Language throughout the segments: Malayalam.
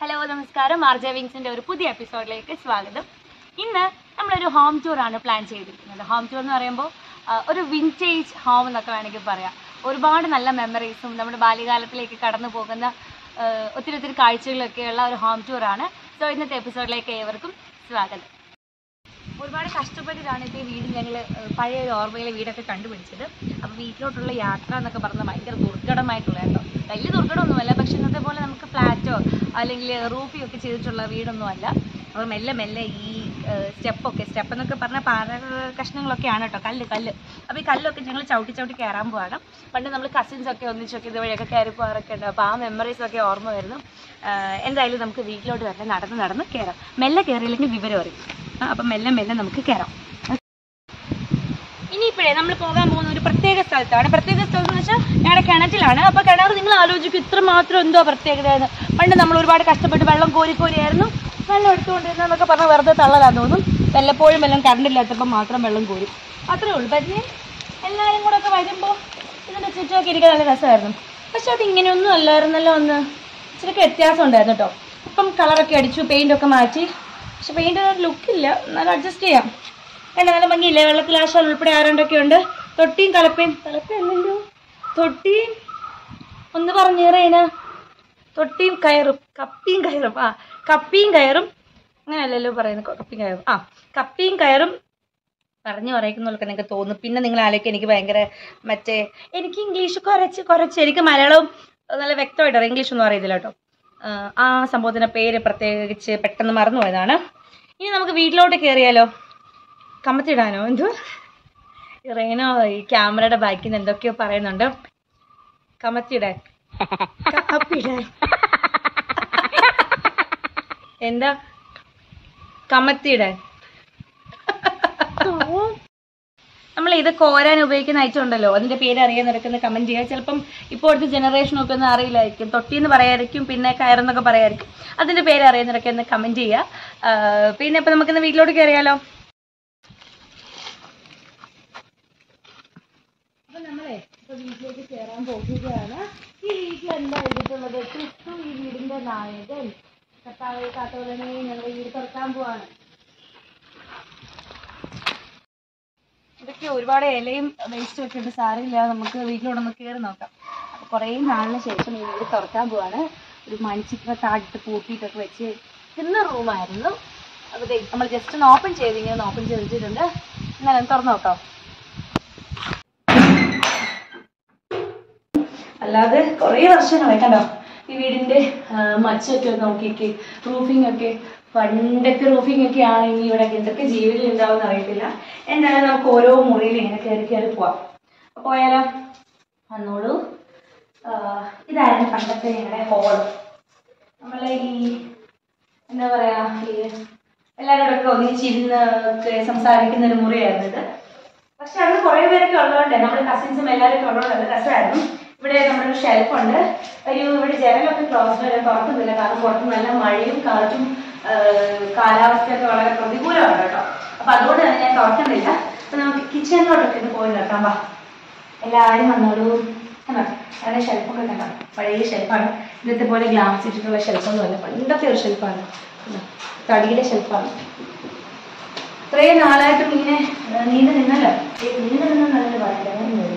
ഹലോ നമസ്കാരം ആർ ജെ വിങ്സിന്റെ ഒരു പുതിയ എപ്പിസോഡിലേക്ക് സ്വാഗതം ഇന്ന് നമ്മളൊരു ഹോം ടൂർ ആണ് പ്ലാൻ ചെയ്തിരിക്കുന്നത് ഹോം ടൂർ എന്ന് പറയുമ്പോൾ ആ, ഒരു വിൻറ്റേജ് ഹോം എന്നൊക്കെ വേണമെങ്കിൽ പറയാം ഒരുപാട് നല്ല മെമ്മറീസും നമ്മുടെ ബാല്യകാലത്തിലേക്ക് കടന്നു പോകുന്ന ആ, ഒത്തിരി ഒത്തിരി കാഴ്ചകളൊക്കെയുള്ള ഒരു ഹോം ടൂറാണ് സോ ഇന്നത്തെ എപ്പിസോഡിലേക്ക് ഏവർക്കും സ്വാഗതം ഒരുപാട് കഷ്ടപ്പെട്ടിട്ടാണ് ഇപ്പോൾ ഈ വീട് ഞങ്ങൾ പഴയ ഒരു ഓർമ്മയിലെ വീടൊക്കെ കണ്ടുപിടിച്ചത് അപ്പോൾ വീട്ടിലോട്ടുള്ള യാത്ര എന്നൊക്കെ പറഞ്ഞാൽ ഭയങ്കര ദുർഘടമായിട്ടുള്ള കേട്ടോ വലിയ ദുർഘടമൊന്നുമല്ല പക്ഷെ ഇന്നത്തെ പോലെ നമുക്ക് ഫ്ലാറ്റോ അല്ലെങ്കിൽ റൂഫിയോ ഒക്കെ ചെയ്തിട്ടുള്ള വീടൊന്നും അല്ല അപ്പോൾ മെല്ലെ മെല്ലെ ഈ സ്റ്റെപ്പൊക്കെ സ്റ്റെപ്പ് എന്നൊക്കെ പറഞ്ഞാൽ പാറ കഷ്ണങ്ങളൊക്കെയാണ് കേട്ടോ കല്ല് കല്ല് അപ്പോൾ ഈ കല്ലൊക്കെ ഞങ്ങൾ ചവിട്ടി ചവിട്ടി കയറാൻ പോവാണ് പണ്ട് നമ്മൾ കസിൻസ് ഒക്കെ ഒന്നിച്ചൊക്കെ ഇതുവഴിയൊക്കെ കയറി പോകാറൊക്കെ ഉണ്ട് അപ്പോൾ ആ മെമ്മറീസ് ഒക്കെ ഓർമ്മ വരുന്നു ആഹ് എന്തായാലും നമുക്ക് വീട്ടിലോട്ട് വരണം നടന്ന് നടന്ന് കയറാം മെല്ലെ കയറിയില്ലെങ്കിൽ വിവരം അറിയും ആ, അപ്പം മെല്ലെ മെല്ലെ നമുക്ക് കയറാം ഇനിയിപ്പോഴേ നമ്മൾ പോകാൻ പോകുന്ന ഒരു പ്രത്യേക സ്ഥലത്താണ് പ്രത്യേക സ്ഥലം എന്ന് വെച്ചാൽ ഞങ്ങളുടെ കിണറ്റിലാണ് അപ്പോൾ കിണർ നിങ്ങൾ ആലോചിക്കും ഇത്ര മാത്രം എന്തോ പ്രത്യേകത എന്ന് പണ്ട് നമ്മൾ ഒരുപാട് കഷ്ടപ്പെട്ട് വെള്ളം കോരി കോരിയായിരുന്നു വെള്ളം എടുത്തുകൊണ്ടിരുന്നതെന്നൊക്കെ പറഞ്ഞാൽ വെറുതെ തള്ളലാന്ന് തോന്നും വല്ലപ്പോഴും വെള്ളം കറണ്ട് ഇല്ലാത്തപ്പോൾ മാത്രം വെള്ളം കോരും അത്രേ ഉള്ളൂ പക്ഷേ എല്ലാവരും കൂടെ ഒക്കെ വരുമ്പോൾ ഇതിൻ്റെ ചുറ്റുമൊക്കെ ഇരിക്കാൻ നല്ല രസമായിരുന്നു പക്ഷെ അത് ഇങ്ങനെയൊന്നും അല്ലായിരുന്നല്ലോ ഒന്ന് ഇച്ചിരി വ്യത്യാസം ഉണ്ടായിരുന്നു കേട്ടോ ഇപ്പം കളറൊക്കെ അടിച്ചു പെയിൻ്റൊക്കെ മാറ്റി പക്ഷെ പെയിൻ്റ് ലുക്കില്ല എന്നാലും അഡ്ജസ്റ്റ് ചെയ്യാം കണ്ട നല്ല ഭംഗിയില്ലേ വെള്ളത്തിൽ ആശാൽ ഉൾപ്പെടെ ആരാണ്ടൊക്കെ ഉണ്ട് തൊട്ടിയും കലപ്പയും കലപ്പയല്ലല്ലോ തൊട്ടിയും ഒന്ന് പറഞ്ഞേറേന തൊട്ടിയും കയറും കപ്പിയും കയറും ആ കപ്പിയും കയറും അങ്ങനെയല്ലല്ലോ പറയുന്നത് കപ്പിയും കയറും ആ കപ്പിയും കയറും പറഞ്ഞു പറയിക്കുന്നതൊക്കെ നിങ്ങൾക്ക് തോന്നും പിന്നെ നിങ്ങൾ ആലോചിക്കുക എനിക്ക് ഭയങ്കര മറ്റേ എനിക്ക് ഇംഗ്ലീഷ് കുറച്ച് കുറച്ച് എനിക്ക് മലയാളവും നല്ല വ്യക്തമായിട്ട് അറിയാം ഇംഗ്ലീഷ് ഒന്നും അറിയത്തില്ല കേട്ടോ ആ, ആ സംഭവത്തിൻ്റെ പേര് പ്രത്യേകിച്ച് പെട്ടെന്ന് മറന്നു പോയതാണ് ഇനി നമുക്ക് വീട്ടിലോട്ട് കയറിയാലോ കമത്തിടാനോ എന്തോ റേനോ ഈ ക്യാമറയുടെ ബാക്കിൽ നിന്ന് എന്തൊക്കെയോ പറയുന്നുണ്ട് കമത്തിടാൻ കപ്പിടാൻ എന്താ കമത്തിടാൻ നമ്മൾ ഇത് കോരാൻ ഉപയോഗിക്കുന്ന ഐറ്റം ഉണ്ടല്ലോ അതിന്റെ പേര് അറിയാൻ നടക്കുന്ന കമന്റ് ചെയ്യുക ചിലപ്പം ഇപ്പോഴത്തെ ജനറേഷൻ ഒക്കെ ഒന്നും അറിയില്ലായിരിക്കും തൊട്ടി എന്ന് പറയായിരിക്കും പിന്നെ കയറെന്നൊക്കെ പറയായിരിക്കും അതിന്റെ പേര് അറിയാൻ നടക്കുന്ന കമന്റ് ചെയ്യുക ആ, പിന്നെ ഇപ്പൊ നമുക്കിന്ന് വീട്ടിലോട്ട് കയറിയാലോ അപ്പൊ നമ്മളെ ഇപ്പൊ വീട്ടിലേക്ക് കയറാൻ പോകുകയാണ് ഈ വീട്ടിൽ എന്താ എഴുതിയിട്ടുള്ളത് ക്രിസ്തു ഈ വീടിന്റെ നായകൻ കർത്താവെ കാത്തോളനെ ഞങ്ങൾ വീട് തുറക്കാൻ പോവാണ് ഇതൊക്കെ ഒരുപാട് ഇലയും വേസ്റ്റും ഒക്കെ ഉണ്ട് സാരമില്ല നമുക്ക് വീട്ടിലോട്ട് ഒന്ന് കയറി നോക്കാം അപ്പോൾ കുറേ നാളിന് ശേഷം ഈ വീട് തുറക്കാൻ പോവാണ് ഒരു മൺചിത്ര താഴിട്ട് പൂട്ടിയിട്ടൊക്കെ വെച്ച് ഇന്ന റൂമായിരുന്നു അപ്പോൾ ദേ നമ്മൾ ജസ്റ്റ് ഒന്ന് ഓപ്പൺ ചെയ്ത് ഇങ്ങനെ ഒന്ന് ഓപ്പൺ ചെയ്ത് വെച്ചിട്ടുണ്ട് എന്നാലും തുറന്നു നോക്കാം അല്ലാതെ കുറേ വർഷങ്ങളായി കണ്ടോ ഈ വീടിന്റെ ആ, മച്ചൊക്കെ ഒന്ന് നോക്കിക്ക് റൂഫിംഗ് ഒക്കെ പണ്ടത്തെ റൂഫിംഗ് ഒക്കെ ആണെങ്കിൽ ഇവിടെ എന്തൊക്കെ ജീവിതം ഉണ്ടാവും അറിയത്തില്ല എന്തായാലും നമുക്ക് ഓരോ മുറിയിൽ ഇങ്ങനെ കയറി കയറി പോവാം അപ്പൊ പോയാലോ വന്നോളൂ ആ, ഇതായിരുന്നു പണ്ടത്തെ ഞങ്ങളുടെ ഹോൾ നമ്മളെ ഈ എന്താ പറയാ ഈ എല്ലാവരോടൊക്കെ ഒന്നിച്ചിരുന്ന് ഒക്കെ സംസാരിക്കുന്ന ഒരു മുറിയായിരുന്നു ഇത് പക്ഷെ അന്ന് കുറെ പേരൊക്കെ ഉള്ളതുകൊണ്ട് നമ്മുടെ കസിൻസും എല്ലാവരും ഒക്കെ ഉള്ളതുകൊണ്ട് നല്ല രസമായിരുന്നു ഇവിടെ നമ്മുടെ ഒരു ഷെൽഫ് ഉണ്ട് ഒരു ഇവിടെ ജനലൊക്കെ ക്ലോസ് വരെ തുറക്കുന്നില്ല കാരണം പുറത്ത് നല്ല മഴയും കാറ്റും ആ, കാലാവസ്ഥയൊക്കെ വളരെ പ്രതികൂലമാണ് കേട്ടോ അപ്പൊ അതുകൊണ്ട് തന്നെ ഞാൻ തുറക്കുന്നില്ല അപ്പൊ നമുക്ക് കിച്ചണിലോട്ടൊക്കെ ഒന്ന് പോയി നോക്കാം വാ എല്ലാവരും വന്നോളൂ കണ്ടോ അങ്ങനെ ഷെൽഫൊക്കെ കണ്ടോ പഴയ ഷെൽഫാണ് ഇന്നത്തെ പോലെ ഗ്ലാസ് ഇട്ടിട്ടുള്ള ഷെൽഫൊന്നുമല്ല പണ്ടത്തെ ഒരു ഷെൽഫാണ് കണ്ടോ? തടിയുടെ ഷെൽഫാണ് ഇത്രയും നാളായിട്ടും ഇങ്ങനെ ആ, നീണ്ടു നിന്നല്ലോ ഏ, നീണ്ടു നിന്ന നല്ലൊരു പറയുന്നത്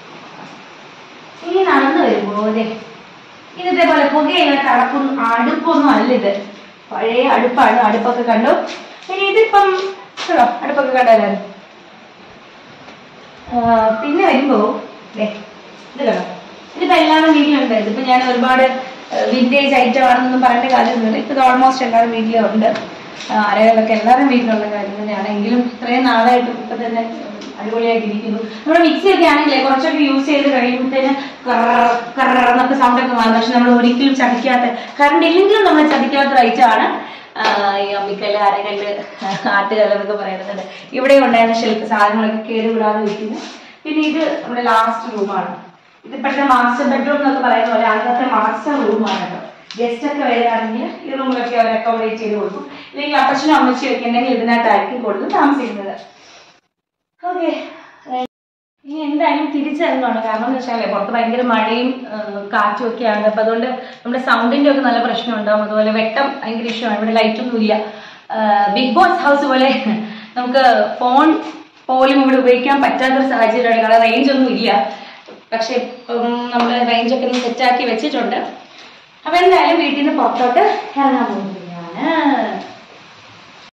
ഇനി നടന്നു വരുമ്പോ അതെ ഇന്നത്തെ പോലെ പുകയില്ലാത്ത അടപ്പൊന്നും അടുപ്പൊന്നും അല്ല ഇത് പഴയ അടുപ്പാണ് അടുപ്പൊക്കെ കണ്ടു ഇനി ഇതിപ്പം കേട്ടോ അടുപ്പൊക്കെ കണ്ടാലും പിന്നെ വരുമ്പോ ദേ, ഇത് കണ്ടോ ഇതിപ്പോ എല്ലാവരും വീട്ടിലുണ്ട് ഇതിപ്പോ ഞാൻ ഒരുപാട് വിന്റേജ് ഐറ്റം ആണെന്നൊന്നും പറയേണ്ട കാര്യമൊന്നുമില്ല ഇപ്പൊ ഇത് ഓൾമോസ്റ്റ് എല്ലാവരും വീട്ടിലും ഉണ്ട് ആരെങ്കിലൊക്കെ എല്ലാവരും വീട്ടിലുള്ള കാര്യം തന്നെയാണ് എങ്കിലും ഇത്രയും നാളായിട്ട് ഇപ്പൊ തന്നെ ഉം, അടിപൊളിയായിട്ട് ഇരിക്കുന്നു നമ്മുടെ മിക്സി ഒക്കെ ആണെങ്കിലേ കുറച്ചൊക്കെ യൂസ് ചെയ്ത് കഴിയുമ്പോഴത്തേന് എന്നൊക്കെ സൗണ്ട് ഒക്കെ മാറും പക്ഷെ നമ്മൾ ഒരിക്കലും ചതിക്കാത്ത കറണ്ട് ഇല്ലെങ്കിലും നമ്മൾ ചതിക്കാത്ത ഐറ്റം ആണ് ആ, ഈ അമ്മിക്കല്ല് അരകല്ല് ആട്ടുകല്ല് എന്നൊക്കെ പറയുന്നുണ്ട് ഇവിടെ ഉണ്ടായിരുന്ന ഷെൽഫ് സാധനങ്ങളൊക്കെ കേടുവിടാതെ വെക്കുന്നു പിന്നെ ഇത് നമ്മുടെ ലാസ്റ്റ് റൂമാണ് ഇത് പെട്ടെന്ന് മാസ്റ്റർ ബെഡ്റൂം എന്നൊക്കെ പറയുന്ന പോലെ അന്നത്തെ മാസ്റ്റർ റൂമാണ് കേട്ടോ ഗസ്റ്റ് ഒക്കെ വരികയാണെങ്കിൽ ഈ റൂമിലൊക്കെ അവർ അക്കോമഡേറ്റ് ചെയ്ത് കൊടുക്കും ഇല്ലെങ്കിൽ അപ്പച്ചനും അമ്മച്ചിയും ഒക്കെ ഉണ്ടെങ്കിൽ ഇതിനകത്തായിരിക്കും കൊടുത്ത് താമസിക്കുന്നത് ഓക്കെ ഇനി എന്തായാലും തിരിച്ചിറങ്ങുവാണ് കാരണം എന്ന് വെച്ചാൽ പുറത്ത് ഭയങ്കര മഴയും ആ, കാറ്റും ഒക്കെയാണ് അപ്പൊ അതുകൊണ്ട് നമ്മുടെ സൗണ്ടിന്റെ ഒക്കെ നല്ല പ്രശ്നം ഉണ്ടാവും അതുപോലെ വെട്ടം ഭയങ്കര ഇഷ്യമാണ് ഇവിടെ ലൈറ്റ് ഒന്നും ഇല്ല ബിഗ് ബോസ് ഹൗസ് പോലെ നമുക്ക് ഫോൺ പോലും ഇവിടെ ഉപയോഗിക്കാൻ പറ്റാത്തൊരു സാഹചര്യമാണ് കാരണം റേഞ്ച് ഒന്നും ഇല്ല പക്ഷെ നമ്മൾ റേഞ്ച് ഒക്കെ ഒന്ന് സെറ്റാക്കി വെച്ചിട്ടുണ്ട് അപ്പൊ എന്തായാലും വീട്ടിൽ നിന്ന് പുറത്തോട്ട് ഇറങ്ങാൻ പോകുകയാണ്